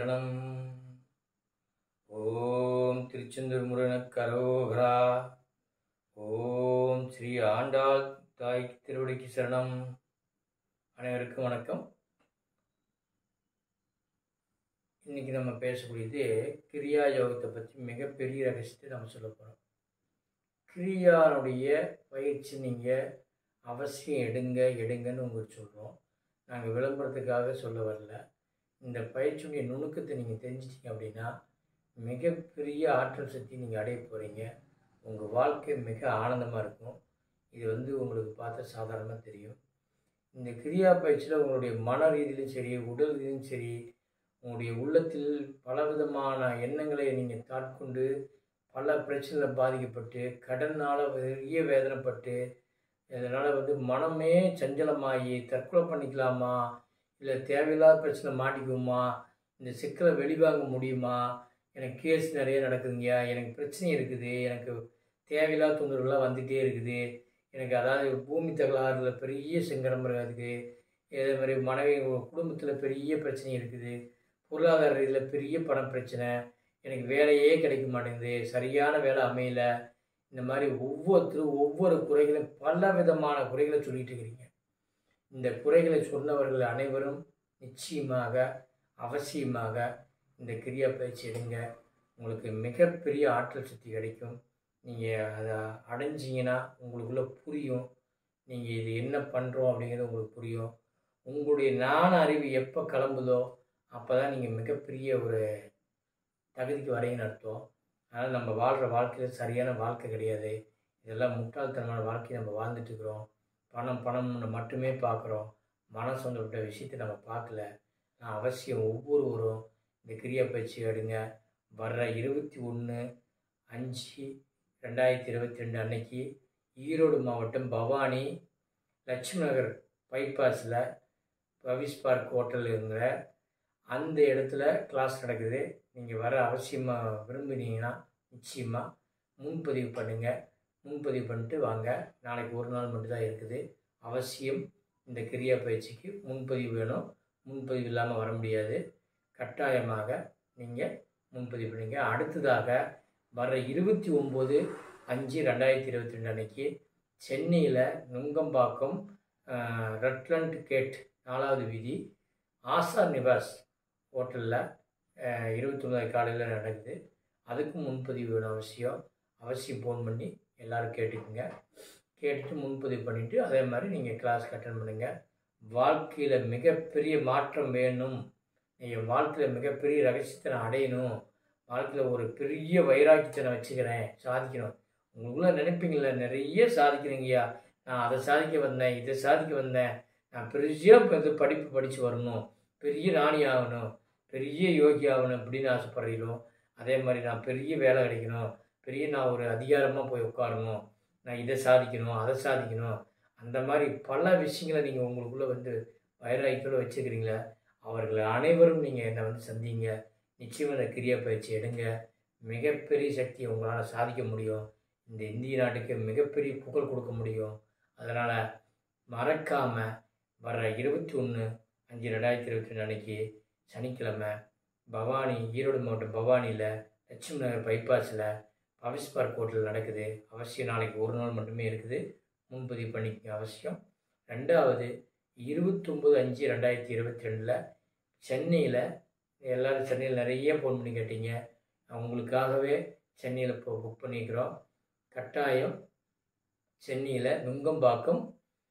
சரணம் ஓம் திருச்செந்தூர் முருகனுக்கு கரோகரா ஓம் ஸ்ரீ ஆண்டாள் தாய் திருவடிக்கு சரணம் அனைவருக்கும் வணக்கம் இன்னைக்கு நம்ம பேசக்கூடியது கிரியா யோகத்தை பற்றி மிகப்பெரிய ரகசியத்தை நம்ம சொல்ல போகிறோம் கிரியானுடைய பயிற்சி நீங்கள் அவசியம் எடுங்க எடுங்கன்னு உங்களுக்கு சொல்கிறோம் நாங்கள் விளம்பரத்துக்காக சொல்ல வரல இந்த பயிற்சியுடைய நுணுக்கத்தை நீங்கள் தெரிஞ்சிட்டீங்க அப்படின்னா மிகப்பெரிய ஆற்றல் சக்தி நீங்கள் அடைய போகிறீங்க உங்கள் வாழ்க்கை மிக ஆனந்தமாக இருக்கும் இது வந்து உங்களுக்கு பார்த்த சாதாரணமாக தெரியும் இந்த கிரியா பயிற்சியில் உங்களுடைய மன ரீதியிலும் சரி உடல் ரீதியிலும் சரி உங்களுடைய உள்ளத்தில் பலவிதமான எண்ணங்களை நீங்கள் தாட்கொண்டு பல பிரச்சனையில் பாதிக்கப்பட்டு கடனால் பெரிய வேதனைப்பட்டு இதனால் வந்து மனமே சஞ்சலமாகி தற்கொலை பண்ணிக்கலாமா இல்லை தேவையில்லாத பிரச்சனை மாட்டிக்குவோமா இந்த சிக்கலை வெளிவாங்க முடியுமா எனக்கு கேஸ் நிறைய நடக்குதுங்கய்யா எனக்கு பிரச்சனை இருக்குது எனக்கு தேவையில்லாத தொந்தரவுலாம் வந்துகிட்டே இருக்குது எனக்கு அதாவது பூமி தகராறுல பெரிய சங்கடம் இருக்குது இதே மாதிரி மனைவி குடும்பத்தில் பெரிய பிரச்சனை இருக்குது பொருளாதார ரீதியில் பெரிய பண பிரச்சனை எனக்கு வேலையே கிடைக்க மாட்டேங்குது சரியான வேலை அமையல இந்த மாதிரி ஒவ்வொருத்தரும் ஒவ்வொரு குறைகளும் பல விதமான குறைகளை சொல்லிட்டு இருக்கிறீங்க இந்த குறைகளை சொன்னவர்கள் அனைவரும் நிச்சயமாக அவசியமாக இந்த கிரியா பயிற்சி எடுங்க உங்களுக்கு மிகப்பெரிய ஆற்றல் சக்தி கிடைக்கும் நீங்கள் அதை அடைஞ்சிங்கன்னா உங்களுக்குள்ளே புரியும் நீங்கள் இது என்ன பண்ணுறோம் அப்படிங்கிறது உங்களுக்கு புரியும் உங்களுடைய நாண அறிவு எப்போ கிளம்புதோ அப்போ தான் நீங்கள் மிகப்பெரிய ஒரு தகுதிக்கு வரீங்கன்னு அர்த்தம் அதனால் நம்ம வாழ்கிற வாழ்க்கையில் சரியான வாழ்க்கை கிடையாது இதெல்லாம் முட்டாள்தனமான வாழ்க்கையை நம்ம வாழ்ந்துட்டு இருக்கிறோம் பணம் பணம்னு மட்டுமே பார்க்குறோம் மனம் சொந்தப்பட்ட விஷயத்தை நம்ம பார்க்கல நான் அவசியம் ஒவ்வொருவரும் இந்த கிரியா பயிற்சி எடுங்க வர்ற இருபத்தி ஒன்று அஞ்சு ரெண்டாயிரத்தி இருபத்தி ரெண்டு அன்னைக்கு ஈரோடு மாவட்டம் பவானி லட்சுமி நகர் பைபாஸில் பவிஸ் பார்க் ஹோட்டலுங்கிற அந்த இடத்துல கிளாஸ் நடக்குது நீங்கள் வர அவசியமாக விரும்பினீங்கன்னா நிச்சயமாக முன்பதிவு பண்ணுங்கள் முன்பதிவு பண்ணிட்டு வாங்க நாளைக்கு ஒரு நாள் மட்டும்தான் இருக்குது அவசியம் இந்த கிரியா பயிற்சிக்கு முன்பதிவு வேணும் முன்பதிவு இல்லாமல் வர முடியாது கட்டாயமாக நீங்கள் முன்பதிவு பண்ணுங்க அடுத்ததாக வர இருபத்தி ஒம்பது அஞ்சு ரெண்டாயிரத்தி இருபத்தி ரெண்டு அன்னைக்கு சென்னையில் நுங்கம்பாக்கம் ரெட்லண்ட் கேட் நாலாவது வீதி ஆசா நிவாஸ் ஹோட்டலில் இருபத்தொம்பது காலையில் நடக்குது அதுக்கும் முன்பதிவு வேணும் அவசியம் அவசியம் ஃபோன் பண்ணி எல்லோரும் கேட்டுக்குங்க கேட்டுட்டு முன்பதிவு பண்ணிவிட்டு அதே மாதிரி நீங்கள் கிளாஸ்க்கு அட்டன் பண்ணுங்கள் வாழ்க்கையில் மிகப்பெரிய மாற்றம் வேணும் நீங்கள் வாழ்க்கையில் மிகப்பெரிய ரகசியத்தை நான் அடையணும் வாழ்க்கையில் ஒரு பெரிய வைராக்கியத்தை நான் வச்சுக்கிறேன் சாதிக்கணும் உங்களுக்குள்ள நினைப்பீங்கள நிறைய சாதிக்கிறீங்கய்யா நான் அதை சாதிக்க வந்தேன் இதை சாதிக்க வந்தேன் நான் பெரிய இது படிப்பு படித்து வரணும் பெரிய ஞானி ஆகணும் பெரிய யோகி ஆகணும் அப்படின்னு ஆசைப்படுறீங்களோ அதே மாதிரி நான் பெரிய வேலை கிடைக்கணும் பெரிய நான் ஒரு அதிகாரமாக போய் உட்காரணும் நான் இதை சாதிக்கணும் அதை சாதிக்கணும் அந்த மாதிரி பல விஷயங்களை நீங்கள் உங்களுக்குள்ளே வந்து வைராக்கியோடு வச்சுக்கிறீங்களே அவர்கள் அனைவரும் நீங்கள் என்னை வந்து சந்திங்க நிச்சயம் இந்த கிரியா பயிற்சி எடுங்க மிகப்பெரிய சக்தியை உங்களால் சாதிக்க முடியும் இந்த இந்திய நாட்டுக்கு மிகப்பெரிய புகழ் கொடுக்க முடியும் அதனால் மறக்காமல் வர இருபத்தி ஒன்று அஞ்சு ரெண்டாயிரத்தி இருபத்தி ரெண்டு அன்னைக்கு சனிக்கிழமை பவானி ஈரோடு மாவட்டம் பவானியில் லட்சுமி நகர் பைபாஸில் பவிஸ் பார்க் ஹோட்டல் நடக்குது அவசியம் நாளைக்கு ஒரு நாள் மட்டுமே இருக்குது முன்பதிவு பண்ணிக்க அவசியம் ரெண்டாவது இருபத்தொம்பது அஞ்சு ரெண்டாயிரத்தி இருபத்தி ரெண்டில் சென்னையில் எல்லோரும் சென்னையில் நிறைய ஃபோன் பண்ணி கேட்டீங்க அவங்களுக்காகவே சென்னையில் இப்போ புக் பண்ணிக்கிறோம் கட்டாயம் சென்னையில் நுங்கம்பாக்கம்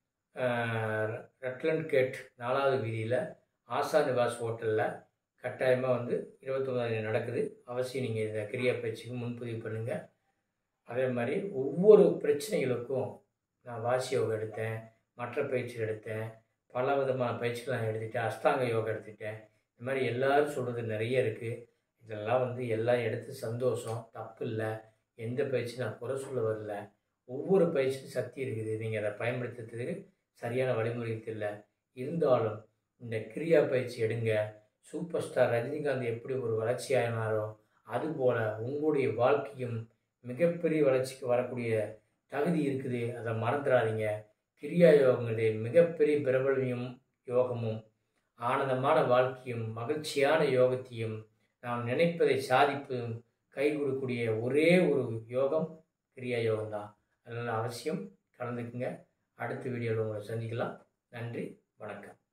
ரட்லண்ட் கேட் நாலாவது வீதியில் ஆசா நிவாஸ் ஹோட்டலில் கட்டாயமாக வந்து இருபத்தொம்பதாயிரம் நடக்குது அவசியம் நீங்கள் இந்த கிரியா பயிற்சிக்கு முன்பதிவு பண்ணுங்கள் அதே மாதிரி ஒவ்வொரு பிரச்சனைகளுக்கும் நான் வாசி யோகா எடுத்தேன் மற்ற பயிற்சிகள் எடுத்தேன் பல விதமான பயிற்சிகள் நான் எடுத்துட்டேன் அஷ்டாங்க யோகா எடுத்துட்டேன் இந்த மாதிரி எல்லோரும் சொல்கிறது நிறைய இருக்குது இதெல்லாம் வந்து எல்லாம் எடுத்து சந்தோஷம் தப்பு இல்லை எந்த பயிற்சி நான் குறை சொல்ல வரல ஒவ்வொரு பயிற்சியும் சக்தி இருக்குது நீங்கள் அதை பயன்படுத்துறதுக்கு சரியான வழிமுறை இல்லை இருந்தாலும் இந்த கிரியா பயிற்சி எடுங்க சூப்பர் ஸ்டார் ரஜினிகாந்த் எப்படி ஒரு வளர்ச்சி ஆயினாரோ அதுபோல் உங்களுடைய வாழ்க்கையும் மிகப்பெரிய வளர்ச்சிக்கு வரக்கூடிய தகுதி இருக்குது அதை மறந்துடாதீங்க கிரியா யோகங்கிறது மிகப்பெரிய பிரபலமும் யோகமும் ஆனந்தமான வாழ்க்கையும் மகிழ்ச்சியான யோகத்தையும் நாம் நினைப்பதை சாதிப்பதும் கை கொடுக்கக்கூடிய ஒரே ஒரு யோகம் கிரியா யோகம் தான் அதனால் அவசியம் கலந்துக்குங்க அடுத்த வீடியோவில் உங்களை சந்திக்கலாம் நன்றி வணக்கம்